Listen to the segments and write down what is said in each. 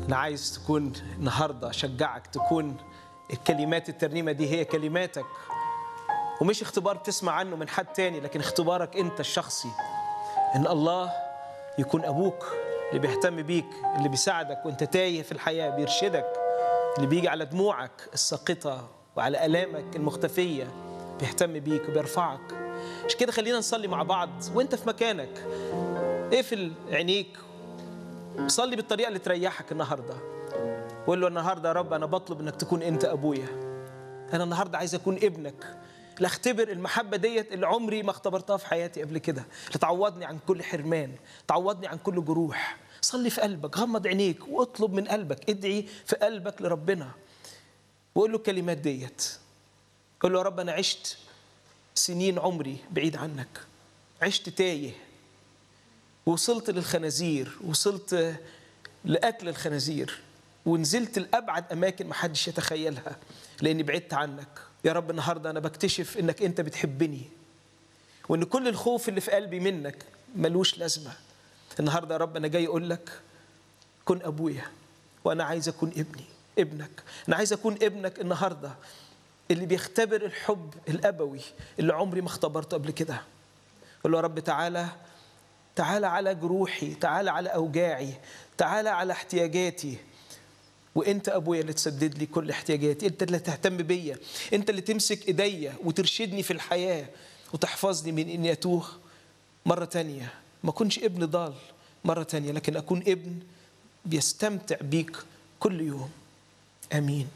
انا عايز تكون النهارده اشجعك تكون الكلمات الترنيمه دي هي كلماتك ومش اختبار بتسمع عنه من حد تاني لكن اختبارك انت الشخصي ان الله يكون ابوك اللي بيهتم بيك اللي بيساعدك وانت تايه في الحياه بيرشدك اللي بيجي على دموعك الساقطه وعلى الامك المختفيه بيهتم بيك وبيرفعك عشان كده خلينا نصلي مع بعض وانت في مكانك اقفل عينيك صلي بالطريقه اللي تريحك النهارده وقول له النهارده يا رب انا بطلب انك تكون انت ابويا انا النهارده عايز اكون ابنك اللي اختبر المحبه ديت اللي عمري ما اختبرتها في حياتي قبل كده اللي تعوضني عن كل حرمان تعوضني عن كل جروح صلي في قلبك غمض عينيك واطلب من قلبك ادعي في قلبك لربنا وقول له الكلمات ديت قول له يا رب انا عشت سنين عمري بعيد عنك عشت تايه وصلت للخنازير وصلت لاكل الخنازير ونزلت لابعد اماكن ما حدش يتخيلها لاني بعدت عنك يا رب النهارده انا بكتشف انك انت بتحبني وان كل الخوف اللي في قلبي منك ملوش لازمه النهارده يا رب انا جاي اقول لك كن ابويا وانا عايز اكون ابني ابنك انا عايز اكون ابنك النهارده اللي بيختبر الحب الابوي اللي عمري ما اختبرته قبل كده قول له يا رب تعالى تعالى على جروحي تعالى على اوجاعي تعالى على احتياجاتي وانت ابويا اللي تسدد لي كل احتياجاتي انت اللي تهتم بيا انت اللي تمسك ايديا وترشدني في الحياه وتحفظني من اني اتوه مره تانية ما اكونش ابن ضال مره تانية لكن اكون ابن بيستمتع بيك كل يوم امين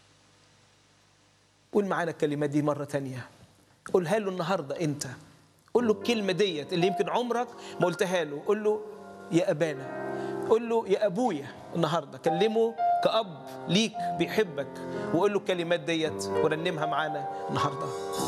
قول معانا الكلمات دي مره تانية قولها له النهارده انت قول له الكلمه ديت اللي يمكن عمرك ما قلتها له قول له يا ابانا قول له يا ابويا النهارده كلمه كاب ليك بيحبك وقول له الكلمات ديت ورنمها معانا النهارده